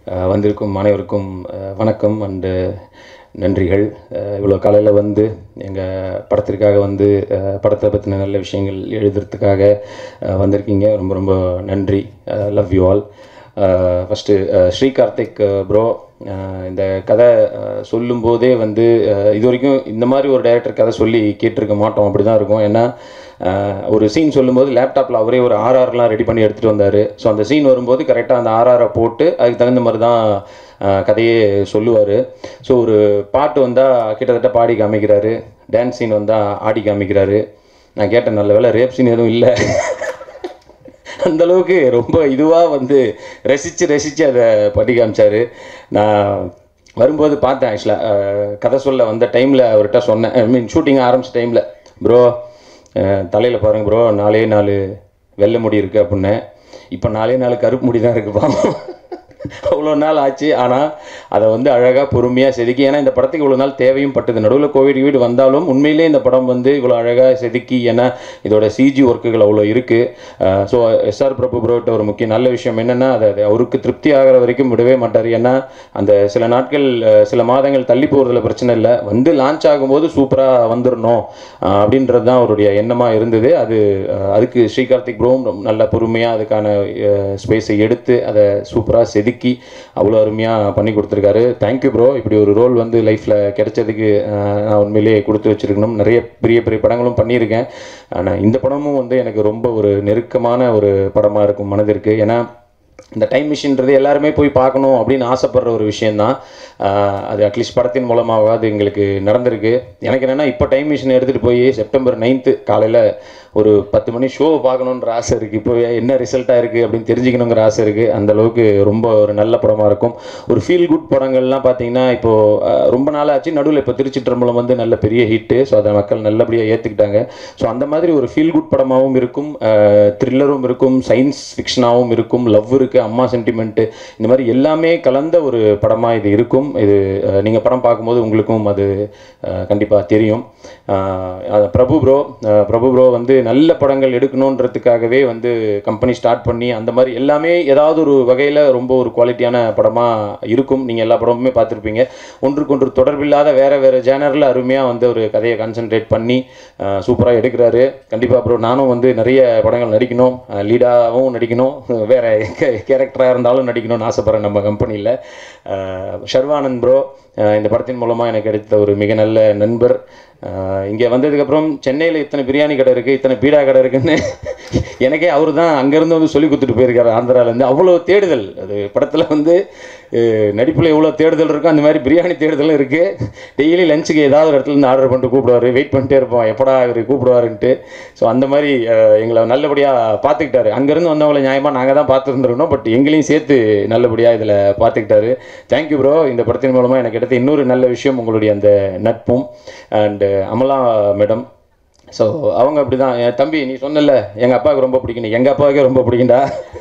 அஹ், வந்திருக்கும் அனைவருக்கும் அஹ், வணக்கம் அண்டு நன்றிகள் அஹ், இவ்வளோ காலையில் வந்து எங்கள் படத்திற்காக வந்து அஹ், படத்தை பற்றின நல்ல விஷயங்கள் எழுதுறதுக்காக அஹ், வந்திருக்கீங்க ரொம்ப ரொம்ப நன்றி love you all first Sri Karthik bro இந்த கதை அஹ், சொல்லும்போதே வந்து அஹ், இது வரைக்கும் இந்த மாதிரி ஒரு டைரக்டர் கதை சொல்லி கேட்டிருக்க மாட்டோம் அப்படி தான் இருக்கும் ஏன்னா அஹ், ஒரு சீன் சொல்லும்போது லேப்டாப்பில் அவரே ஒரு ஆர்ஆர்லாம் ரெடி பண்ணி எடுத்துகிட்டு வந்தார் ஸோ அந்த சீன் வரும்போது கரெக்டாக அந்த ஆர்ஆரை போட்டு அதுக்கு தகுந்த மாதிரி தான் அஹ், கதையே சொல்லுவார் ஸோ ஒரு பாட்டு வந்தால் கிட்டத்தட்ட பாடி காமிக்கிறாரு டான்ஸ் சீன் வந்தால் ஆடி காமிக்கிறாரு நான் கேட்டேன் நல்ல வேலை ரேப் சீன் எதுவும் இல்லை அந்த அளவுக்கு ரொம்ப இதுவாக வந்து ரசித்து ரசித்து அதை பண்ணி காமிச்சாரு நான் வரும்போது பார்த்தேன் ஆக்சுவலாக கதை சொல்ல வந்த டைமில் அவர்கிட்ட சொன்னேன் ஐ மீன் ஷூட்டிங் ஆரம்பிச்ச டைமில் ப்ரோ தலையில் பாருங்க ப்ரோ நாலே நாலு வெள்ளை முடி இருக்குது அப்படின்னேன் இப்போ நாலே நாலு கருப்பு முடி தான் இருக்குப்பா அவ்வளோ நாள் ஆச்சு ஆனால் அதை வந்து அழகாக பொறுமையாக செதுக்கி ஏன்னா இந்த படத்துக்கு இவ்வளோ நாள் தேவையும் பட்டது நடுவில் கோவிட் வீடு வந்தாலும் உண்மையிலே இந்த படம் வந்து இவ்வளோ அழகாக செதுக்கி ஏன்னா இதோட சிஜி ஒர்க்குகள் அவ்வளோ இருக்குது ஸோ எஸ்ஆர் பிரபு ப்ரோட்ட ஒரு முக்கிய நல்ல விஷயம் என்னென்னா அதை அதை அவருக்கு திருப்தி ஆகிற வரைக்கும் விடவே மாட்டார் ஏன்னா அந்த சில நாட்கள் அஹ், சில மாதங்கள் தள்ளி போகிறதுல பிரச்சனை இல்லை வந்து லான்ச் ஆகும்போது சூப்பராக வந்துடணும் அஹ், அப்படின்றது தான் அவருடைய எண்ணமாக இருந்தது அது அஹ், அதுக்கு ஸ்ரீகார்த்திக் ப்ரோவும் ரொம்ப நல்ல பொறுமையாக அதுக்கான ஸ்பேஸை எடுத்து அதை சூப்பராக செதுக்கி அவ்வளோ அருமையாக பண்ணி கொடுத்துருக்காரு தேங்க்யூ ப்ரோ இப்படி ஒரு ரோல் வந்து லைஃப்பில் கிடைச்சதுக்கு அஹ், நான் உண்மையிலேயே கொடுத்து வச்சிருக்கணும் நிறைய பெரிய பெரிய படங்களும் பண்ணியிருக்கேன் ஆனால் இந்த படமும் வந்து எனக்கு ரொம்ப ஒரு நெருக்கமான ஒரு படமாக இருக்கும் மனதிற்கு ஏன்னா இந்த டைம் மிஷின்றது எல்லாருமே போய் பார்க்கணும் அப்படின்னு ஆசைப்படுற ஒரு விஷயந்தான் ஆஹ் அது அட்லீஸ்ட் படத்தின் மூலமாவது எங்களுக்கு நடந்திருக்கு எனக்கு என்னென்னா இப்போ டைம் மிஷின் எடுத்துகிட்டு போய் செப்டம்பர் நைன்த்து காலையில் ஒரு பத்து மணி ஷோ பார்க்கணுன்ற ஆசை இருக்குது இப்போ என்ன ரிசல்ட்டாக இருக்குது அப்படின்னு தெரிஞ்சுக்கணுங்கிற ஆசை இருக்குது அந்த அளவுக்கு ரொம்ப ஒரு நல்ல படமாக இருக்கும் ஒரு ஃபீல் குட் படங்கள்லாம் பார்த்தீங்கன்னா இப்போது ரொம்ப நாள் ஆச்சு நடுவில் இப்போ திருச்சிற்றம்பலம் வந்து நல்ல பெரிய ஹிட்டு ஸோ அதை மக்கள் நல்லபடியாக ஏற்றுக்கிட்டாங்க ஸோ அந்த மாதிரி ஒரு ஃபீல் குட் படமாகவும் இருக்கும் த்ரில்லரும் இருக்கும் சயின்ஸ் ஃபிக்ஷனாகவும் இருக்கும் லவ் இருக்குது அம்மா சென்டிமெண்ட்டு இந்த மாதிரி எல்லாமே கலந்த ஒரு படமாக இது இருக்கும் இது நீங்கள் படம் பார்க்கும்போது உங்களுக்கும் அது கண்டிப்பாக தெரியும் அஹ், அது பிரபு ப்ரோ பிரபு ப்ரோ வந்து நல்ல படங்கள் எடுக்கணுன்றதுக்காகவே வந்து கம்பெனி ஸ்டார்ட் பண்ணி அந்த மாதிரி எல்லாமே ஏதாவது ஒரு வகையில் ரொம்ப ஒரு குவாலிட்டியான படமாக இருக்கும் நீங்கள் எல்லா படமுமே பார்த்துருப்பீங்க ஒன்றுக்கொன்று தொடர்பில்லாத வேறு வேறு ஜேனரில் அருமையாக வந்து ஒரு கதையை கான்சென்ட்ரேட் பண்ணி சூப்பராக எடுக்கிறாரு கண்டிப்பாக ப்ரோ நானும் வந்து நிறைய படங்கள் நடிக்கணும் லீடாகவும் நடிக்கணும் வேறு கேரக்டராக இருந்தாலும் நடிக்கணும்னு ஆசைப்பட்றேன் நம்ம கம்பெனியில் ஷர்வானந்த் ப்ரோ இந்த படத்தின் மூலமாக எனக்கு கிடைத்த ஒரு மிக நல்ல நண்பர் இங்கே வந்ததுக்கப்புறம் சென்னையில் இத்தனை பிரியாணி கடை இருக்குது இத்தனை பீடா கடை இருக்குன்னு எனக்கே அவர் தான் அங்கேருந்து வந்து சொல்லி கொடுத்துட்டு போயிருக்காரு ஆந்திராலேருந்து அவ்வளோ தேடுதல் அது படத்தில் வந்து நடிப்பில் எவ்வளோ தேடுதல் இருக்கோ அந்த மாதிரி பிரியாணி தேடுதலும் இருக்குது டெய்லி லஞ்சுக்கு ஏதாவது ஒரு இடத்துல இருந்து ஆர்டர் பண்ணிட்டு கூப்பிடுவார் வெயிட் பண்ணிட்டே இருப்போம் எப்படா இவர் கூப்பிடுவாருன்ட்டு ஸோ அந்த மாதிரி அஹ், எங்களை நல்லபடியாக பார்த்துக்கிட்டாரு அங்கேருந்து வந்தவங்களை நியாயமாக நாங்கள் தான் பார்த்துருந்துருக்கணும் பட் எங்களையும் சேர்த்து நல்லபடியாக இதில் பார்த்துக்கிட்டாரு தேங்க்யூ ப்ரோ இந்த படத்தின் மூலமாக எனக்கு கிடைத்த இன்னொரு நல்ல விஷயம் உங்களுடைய அந்த நட்பும் அண்டு அமலா மேடம் ஸோ அவங்க அப்படி தான் என் தம்பி நீ சொன்னல எங்கள் அப்பாவுக்கு ரொம்ப பிடிக்கும் எங்கள் அப்பாவுக்கே ரொம்ப பிடிக்கும்டா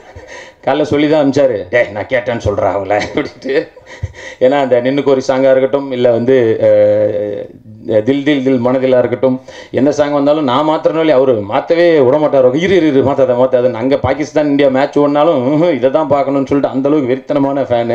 காலைல சொல்லி தான் அனுப்பிச்சாரு டேய் நான் கேட்டேன்னு சொல்கிறேன் அவங்கள அப்படின்ட்டு ஏன்னா அந்த நின்னு கோரி சாங்காக இருக்கட்டும் இல்லை வந்து அஹ், தில் தில் தில் மனதிலாக இருக்கட்டும் எந்த சாங் வந்தாலும் நான் மாத்திரனாலே அவர் மாற்றவே விட மாட்டார் இரு இரு, இரு மாற்றாத மாற்றாத அங்கே பாகிஸ்தான் இந்தியா மேட்ச் ஓடினாலும் இதை தான் பார்க்கணும்னு சொல்லிட்டு அந்தளவுக்கு வெறித்தனமான ஃபேனு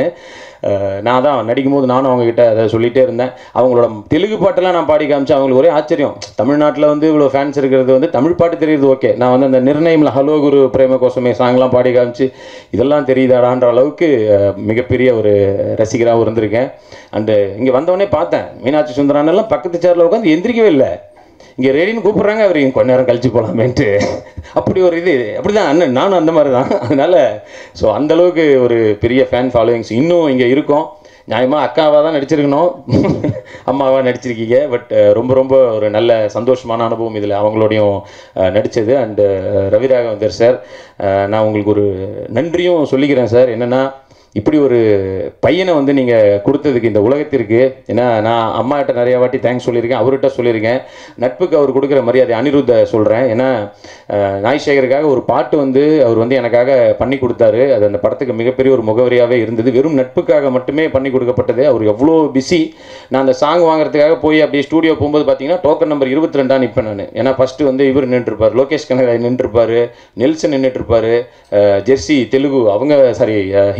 நான் தான் நடிக்கும் போது நானும் அவங்ககிட்ட அதை சொல்லிகிட்டே இருந்தேன் அவங்களோட தெலுங்கு பாட்டெல்லாம் நான் பாடி காமிச்சேன் அவங்களுக்கு ஒரே ஆச்சரியம் தமிழ்நாட்டில் வந்து இவ்வளோ ஃபேன்ஸ் இருக்கிறது வந்து தமிழ் பாட்டு தெரியுது ஓகே நான் வந்து அந்த நிர்ணயமில் ஹலோ குரு பிரேம கோசமே சாங்லாம் பாடி காமிச்சு இதெல்லாம் தெரியுதாடான்ற அளவுக்கு அஹ், மிகப்பெரிய ஒரு ரசிகராகவும் இருந்திருக்கேன் அண்டு இங்கே வந்தவொடனே பார்த்தேன் மீனாட்சி சுந்தரானெல்லாம் பக்கத்து சேரில் உட்காந்து எந்திரிக்கவே இல்லை இங்கே ரெடின்னு கூப்பிட்றாங்க அவர் இங்க கொஞ்ச நேரம் கழிச்சு போகலாமேன்ட்டு அப்படி ஒரு இது அப்படி தான் அண்ணன் நானும் அந்த மாதிரி தான் அதனால் ஸோ அந்தளவுக்கு ஒரு பெரிய ஃபேன் ஃபாலோவிங்ஸ் இன்னும் இங்கே இருக்கோம் நியாயமாக அக்காவாக தான் நடிச்சிருக்கணும் அம்மாவாக நடிச்சிருக்கீங்க பட் ரொம்ப ரொம்ப ஒரு நல்ல சந்தோஷமான அனுபவம் இதில் அவங்களோடையும் அஹ், நடித்தது அண்டு ரவிராகவந்தர் சார் அஹ், நான் உங்களுக்கு ஒரு நன்றியும் சொல்லிக்கிறேன் சார் என்னென்னா இப்படி ஒரு பையனை வந்து நீங்கள் கொடுத்ததுக்கு இந்த உலகத்திற்கு ஏன்னா நான் அம்மா கிட்ட நிறைய வாட்டி தேங்க்ஸ் சொல்லியிருக்கேன் அவர்கிட்ட சொல்லியிருக்கேன் நட்புக்கு அவர் கொடுக்குற மரியாதை அனிருத்த சொல்கிறேன் ஏன்னா அஹ், நாய்சேகருக்காக ஒரு பாட்டு வந்து அவர் வந்து எனக்காக பண்ணி கொடுத்தாரு அது அந்த படத்துக்கு மிகப்பெரிய ஒரு முகவரியாகவே இருந்தது வெறும் நட்புக்காக மட்டுமே பண்ணி கொடுக்கப்பட்டது அவர் எவ்வளோ பிஸி நான் அந்த சாங் வாங்குறதுக்காக போய் அப்படியே ஸ்டூடியோ போகும்போது பார்த்தீங்கன்னா டோக்கன் நம்பர் இருபத்தி ரெண்டா நிற்பேன் நான் ஏன்னா ஃபஸ்ட்டு வந்து இவர் நின்றுருப்பார் லோகேஷ் கனகராஜ் நின்றுருப்பார் நெல்சன் நின்றுட்டுருப்பார் ஜெர்சி தெலுங்கு அவங்க சாரி ஹிந்தி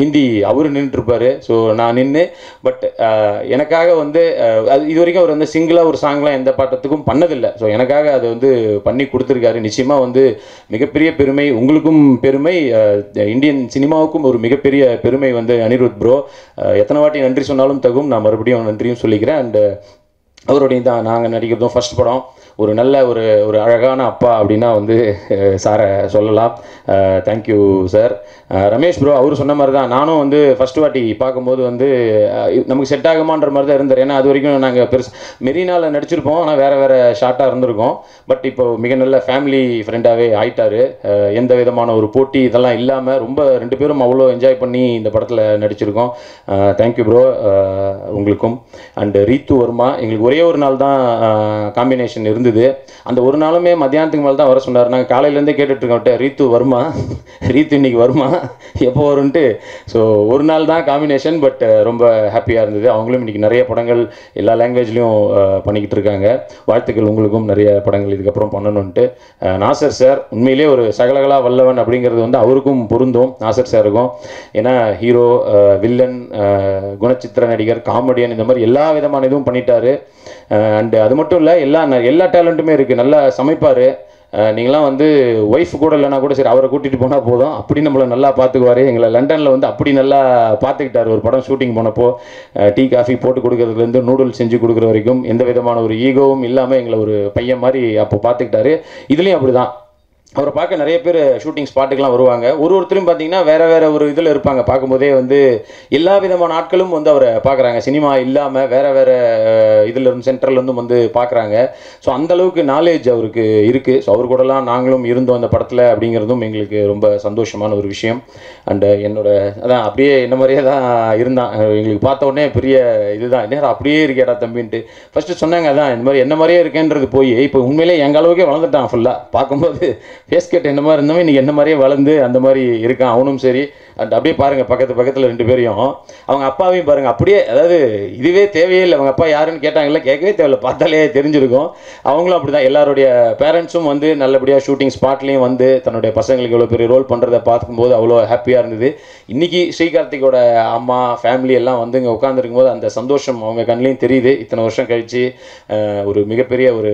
அவர் நின்றுருப்பாரு ஸோ நான் நின்று பட் எனக்காக வந்து அஹ், அது இது வரைக்கும் அவர் வந்து சிங்கிளாக ஒரு சாங்லாம் எந்த பாட்டத்துக்கும் பண்ணதில்லை ஸோ எனக்காக அதை வந்து பண்ணி கொடுத்துருக்காரு நிச்சயமாக வந்து மிகப்பெரிய பெருமை உங்களுக்கும் பெருமை அஹ், இந்தியன் சினிமாவுக்கும் ஒரு மிகப்பெரிய பெருமை வந்து அனிருத் ப்ரோ எத்தனை வாட்டி நன்றி சொன்னாலும் தகும் நான் மறுபடியும் நன்றியும் சொல்லிக்கிறேன் அண்டு அவருடைய தான் நாங்கள் நடிக்கிறதும் ஃபர்ஸ்ட் படம் ஒரு நல்ல ஒரு ஒரு அழகான அப்பா அப்படின்னா வந்து அஹ், சாரை சொல்லலாம் தேங்க்யூ சார் ரமேஷ் ப்ரோ அவர் சொன்ன மாதிரி தான் நானும் வந்து ஃபர்ஸ்ட் வாட்டி பார்க்கும்போது வந்து அஹ், நமக்கு செட் ஆகுமான்ற மாதிரி தான் இருந்தார் ஏன்னா அது வரைக்கும் நாங்கள் பெருசு மெரினாவில் நடிச்சிருப்போம் ஆனால் வேறு வேறு ஷார்ட்டாக இருந்திருக்கோம் பட் இப்போ மிக நல்ல ஃபேமிலி ஃப்ரெண்டாகவே ஆயிட்டாரு அஹ், எந்த விதமான ஒரு போட்டி இதெல்லாம் இல்லாமல் ரொம்ப ரெண்டு பேரும் அவ்வளோ என்ஜாய் பண்ணி இந்த படத்தில் நடிச்சிருக்கோம் தேங்க்யூ ப்ரோ உங்களுக்கும் அண்ட் ரீத்து வர்மா எங்களுக்கு ஒரே ஒரு நாள் தான் காம்பினேஷன் இருந்தது அந்த ஒரு நாளுமே மத்தியானத்துக்கு மேலே தான் வர சொன்னார் நாங்கள் காலையிலேருந்தே கேட்டுட்ருக்கோம் ரீத்து வருமா ரீத்து இன்னைக்கு வருமா எப்போ வரும்ன்ட்டு ஸோ ஒரு நாள் தான் காம்பினேஷன் பட் ரொம்ப ஹாப்பியாக இருந்தது அவங்களும் இன்னைக்கு நிறைய படங்கள் எல்லா லாங்குவேஜ்லேயும் பண்ணிக்கிட்டு இருக்காங்க வாழ்த்துக்கள் உங்களுக்கும் நிறைய படங்கள் இதுக்கப்புறம் பண்ணணுன்ட்டு அஹ், நாசர் சார் உண்மையிலேயே ஒரு சகலகலா வல்லவன் அப்படிங்கிறது வந்து அவருக்கும் பொருந்தும் நாசர் சாருக்கும் ஏன்னா ஹீரோ வில்லன் குணச்சித்திர நடிகர் காமெடியன் இந்த மாதிரி எல்லா விதமான இதுவும் பண்ணிட்டாரு அண்டு அது மட்டும் இல்லை எல்லா எல்லா டேலண்ட்டுமே இருக்குது நல்லா சமைப்பார் நீங்களாம் வந்து ஒய்ஃப் கூட இல்லைனா கூட சரி அவரை கூட்டிகிட்டு போனால் போதும் அப்படி நம்மளை நல்லா பார்த்துக்குவார் எங்களை லண்டனில் வந்து அப்படி நல்லா பார்த்துக்கிட்டாரு ஒரு படம் ஷூட்டிங் போனப்போ டீ காஃபி போட்டு கொடுக்கறதுலேருந்து நூடுல்ஸ் செஞ்சு கொடுக்குற வரைக்கும் எந்த விதமான ஒரு ஈகோவும் இல்லாமல் எங்களை ஒரு பையன் மாதிரி அப்போ பார்த்துக்கிட்டாரு இதுலேயும் அப்படி தான் அவரை பார்க்க நிறைய பேர் ஷூட்டிங் ஸ்பாட்டுக்கெலாம் வருவாங்க ஒரு ஒருத்தரும் பார்த்தீங்கன்னா வேற வேற ஒரு இதில் இருப்பாங்க பார்க்கும்போதே வந்து எல்லா விதமான ஆட்களும் வந்து அவரை பார்க்குறாங்க சினிமா இல்லாமல் வேற வேற அஹ், இதுல இருந்து சென்ட்ரல் இருந்தும் வந்து பார்க்குறாங்க ஸோ அந்த அளவுக்கு நாலேஜ் அவருக்கு இருக்குது ஸோ அவர் கூடலாம் நாங்களும் இருந்தோம் அந்த படத்தில் அப்படிங்கிறதும் எங்களுக்கு ரொம்ப சந்தோஷமான ஒரு விஷயம் அண்டு என்னோட அதான் அப்படியே என்ன மாதிரியே தான் இருந்தான் அஹ், எங்களுக்கு பார்த்த உடனே பெரிய இதுதான் நேரம் அப்படியே இருக்கேடா தம்பின்ட்டு ஃபஸ்ட்டு சொன்னாங்க அதான் இந்த மாதிரி என்ன மாதிரியே இருக்கேன்றது போய் இப்போ உண்மையிலே எங்கள் அளவுக்கே வளர்ந்துட்டான் ஃபுல்லாக பார்க்கும்போது ஃபேஸ் கட் என்ன மாதிரி இருந்தவன் இன்னைக்கு என்ன மாதிரியே வளர்ந்து அந்த மாதிரி இருக்கான் அவனும் சரி அண்ட் அப்படியே பாருங்கள் பக்கத்து பக்கத்தில் ரெண்டு பேரையும் அவங்க அப்பாவையும் பாருங்கள் அப்படியே அதாவது இதுவே தேவையே இல்லை அவங்க அப்பா யாருன்னு கேட்டாங்கல்ல கேட்கவே தேவையில்ல பார்த்தாலே தெரிஞ்சிருக்கும் அவங்களும் அப்படி தான் எல்லாருடைய பேரண்ட்ஸும் வந்து நல்லபடியாக ஷூட்டிங் ஸ்பாட்லேயும் வந்து தன்னுடைய பசங்களுக்கு இவ்வளோ பெரிய ரோல் பண்ணுறதை பார்க்கும்போது அவ்வளோ ஹாப்பியாக இருந்தது இன்னைக்கு ஸ்ரீகார்த்திகோட அம்மா ஃபேமிலி எல்லாம் வந்து இங்கே உட்காந்துருக்கும் போது அந்த சந்தோஷம் அவங்க கண்ணிலையும் தெரியுது இத்தனை வருஷம் கழிச்சு அஹ், ஒரு மிகப்பெரிய ஒரு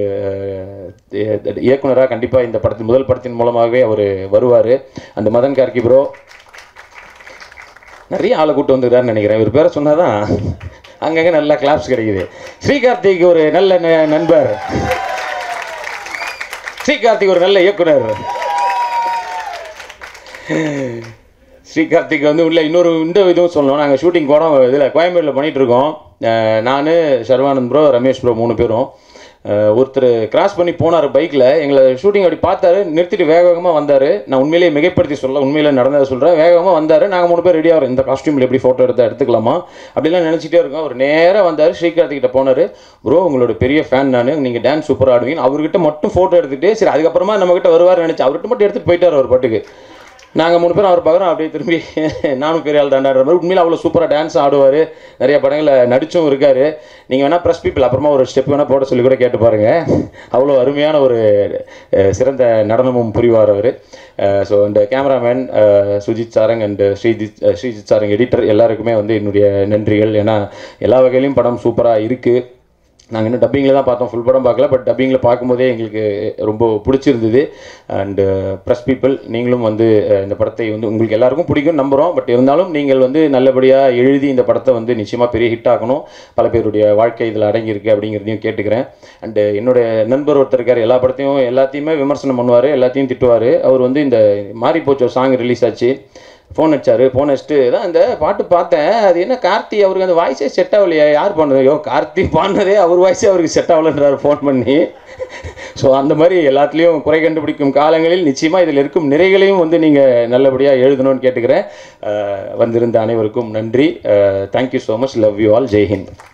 இயக்குனராக கண்டிப்பாக இந்த படத்தின் முதல் படத்தின் மூலமாகவே அவர் வருவார் அந்த மதன் கார்கி ப்ரோ நிறைய ஆளை கூட்டு வந்துருக்காருன்னு நினைக்கிறேன் இவர் பேரை சொன்னாதான் அங்கங்கே நல்லா கிளாப்ஸ் கிடைக்குது ஸ்ரீகார்த்திக் ஒரு நல்ல ந- நண்பர் ஸ்ரீகார்த்திக் ஒரு நல்ல இயக்குனர் ஸ்ரீகார்த்திக் வந்து உள்ள இன்னொரு இந்த இதுவும் சொல்லணும் நாங்கள் ஷூட்டிங் படம் இதில் கோயம்பேடில் பண்ணிட்டு இருக்கோம் நான் சர்வானந்த் ப்ரோ ரமேஷ் ப்ரோ மூணு பேரும் அஹ், ஒருத்தர் கிராஸ் பண்ணி போனார் பைக்கில் எங்களை ஷூட்டிங் அப்படி பார்த்தாரு நிறுத்திட்டு வேக வேகமாக வந்தார் நான் உண்மையிலேயே மிகைப்படுத்தி சொல்ல உண்மையில நடந்ததை சொல்கிறேன் வேகமாக வந்தார் நாங்கள் மூணு பேர் ரெடியாக வரோம் இந்த காஸ்டியூமில் எப்படி ஃபோட்டோ எடுத்தால் எடுத்துக்கலாமா அப்படிலாம் நினச்சிட்டே இருக்கோம் அவர் நேராக வந்தார் ஸ்ரீகார்த்திக் கிட்ட போனார் ப்ரோ உங்களோட பெரிய ஃபேன் நான் நீங்கள் டான்ஸ் சூப்பராக ஆடுவீங்க அவர்கிட்ட மட்டும் ஃபோட்டோ எடுத்துட்டு சரி அதுக்கப்புறமா நம்மகிட்ட வருவார் நினச்சி அவர்கிட்ட மட்டும் எடுத்துகிட்டு போயிட்டார் அவர் பாட்டுக்கு நாங்கள் மூணு பேரும் அவர் பார்க்குறோம் அப்படியே திரும்பி நானும் பெரிய ஆள் தாண்டாடுற மாதிரி உண்மையில் அவ்வளோ சூப்பராக டான்ஸ் ஆடுவார் நிறைய படங்களில் நடிச்சும் இருக்கார் நீங்கள் வேணால் ப்ரெஸ் பீப்பிள் அப்புறமா ஒரு ஸ்டெப் வேணால் போட சொல்லி கூட கேட்டு பாருங்கள் அவ்வளோ அருமையான ஒரு அஹ், சிறந்த நடனமும் புரிவார் அவர் ஸோ இந்த கேமராமேன் சுஜித் சாரங் அண்ட் ஸ்ரீஜித் அஹ், ஸ்ரீஜித் சாரங் எடிட்டர் எல்லாருக்குமே வந்து என்னுடைய நன்றிகள் ஏன்னா எல்லா வகையிலையும் படம் சூப்பராக இருக்குது நாங்கள் இன்னும் டப்பிங்கில் தான் பார்த்தோம் ஃபுல் படம் பார்க்கல பட் டப்பிங்கில் பார்க்கும்போதே எங்களுக்கு ரொம்ப பிடிச்சிருந்தது அண்டு ப்ரெஸ் பீப்புள் நீங்களும் வந்து அஹ், இந்த படத்தை வந்து உங்களுக்கு எல்லாருக்கும் பிடிக்கும் நம்புகிறோம் பட் இருந்தாலும் நீங்கள் வந்து நல்லபடியாக எழுதி இந்த படத்தை வந்து நிச்சயமாக பெரிய ஹிட் ஆகணும் பல பேருடைய வாழ்க்கை இதில் அடங்கியிருக்கு அப்படிங்கிறதையும் கேட்டுக்கிறேன் அண்டு என்னுடைய நண்பர் ஒருத்தர் இருக்கார் எல்லா படத்தையும் எல்லாத்தையுமே விமர்சனம் பண்ணுவார் எல்லாத்தையும் திட்டுவார் அவர் வந்து இந்த மாறி போச்சு ஒரு சாங் ரிலீஸ் ஆச்சு ஃபோன் அடிச்சாரு ஃபோன் அடிச்சுட்டு தான் இந்த பாட்டு பார்த்தேன் அது என்ன கார்த்தி அவருக்கு அந்த வாய்ஸே செட் ஆகலையா யார் பண்ணது ஐயோ கார்த்தி பாடினதே அவர் வாய்ஸே அவருக்கு செட் ஆகலன்றார் ஃபோன் பண்ணி ஸோ அந்த மாதிரி எல்லாத்துலேயும் குறை கண்டுபிடிக்கும் காலங்களில் நிச்சயமாக இதில் இருக்கும் நிறைகளையும் வந்து நீங்கள் நல்லபடியாக எழுதணும்னு கேட்டுக்கிறேன் அஹ் வந்திருந்த அனைவருக்கும் நன்றி thank you so much love you all Jai Hind